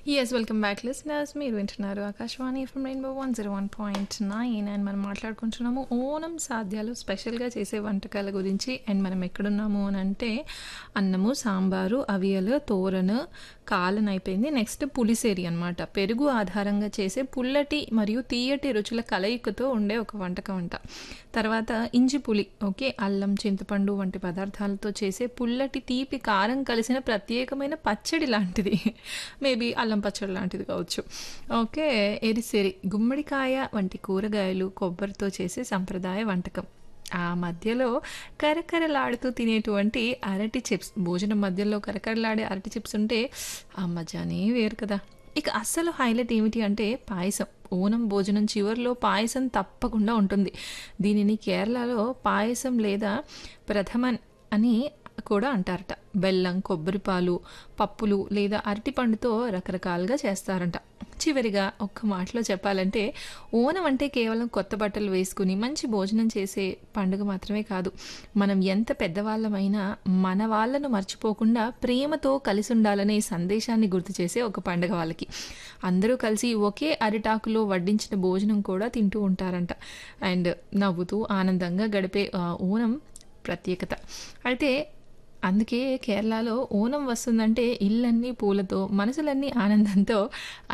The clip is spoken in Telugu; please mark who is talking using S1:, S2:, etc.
S1: ఎస్ వెల్కమ్ బ్యాక్ లిస్నర్స్ మీరు వింటున్నారు Akashvani from rainbow one zero one point nine and మనం మాట్లాడుకుంటున్నాము ఓనం సాధ్యాలు స్పెషల్గా చేసే వంటకాల గురించి అండ్ మనం ఎక్కడున్నాము అని అంటే అన్నము సాంబారు అవియలు తోరను కాలన్ అయిపోయింది నెక్స్ట్ పులిసేరి అనమాట పెరుగు ఆధారంగా చేసే పుల్లటి మరియు తీయటి రుచుల కలయికతో ఉండే ఒక వంటకం అంట తర్వాత ఇంజి పులి ఓకే అల్లం చింతపండు వంటి పదార్థాలతో చేసే పుల్లటి తీపి కారం కలిసిన ప్రత్యేకమైన పచ్చడి లాంటిది మేబీ అల్లం పచ్చడి లాంటిది కావచ్చు ఓకే ఎరిసేరి గుమ్మడికాయ వంటి కూరగాయలు కొబ్బరితో చేసే సంప్రదాయ వంటకం ఆ మధ్యలో కరకరలాడుతూ తినేటువంటి అరటి చిప్స్ భోజనం మధ్యలో కరకరలాడే అరటి చిప్స్ ఉంటే ఆ మజానే వేరు కదా ఇక అస్సలు హైలైట్ ఏమిటి అంటే పాయసం ఓనం భోజనం చివరిలో పాయసం తప్పకుండా ఉంటుంది దీనిని కేరళలో పాయసం లేదా ప్రథమన్ అని కూడా అంటారట బెల్లం కొబ్బరిపాలు పప్పులు లేదా అరటిపండుతో రకరకాలుగా చేస్తారంట చివరిగా ఒక్క మాటలో చెప్పాలంటే ఓనం అంటే కేవలం కొత్త బట్టలు వేసుకుని మంచి భోజనం చేసే పండుగ మాత్రమే కాదు మనం ఎంత పెద్దవాళ్ళమైనా మన వాళ్ళను మర్చిపోకుండా ప్రేమతో కలిసి ఉండాలనే సందేశాన్ని గుర్తు చేసే ఒక పండుగ వాళ్ళకి అందరూ కలిసి ఒకే అరిటాకులో వడ్డించిన భోజనం కూడా తింటూ ఉంటారంట అండ్ నవ్వుతూ ఆనందంగా గడిపే ఆ, ఓనం ప్రత్యేకత అయితే అందుకే కేరళలో ఓనం వస్తుందంటే ఇల్లన్నీ పూలతో మనసులన్నీ ఆనందంతో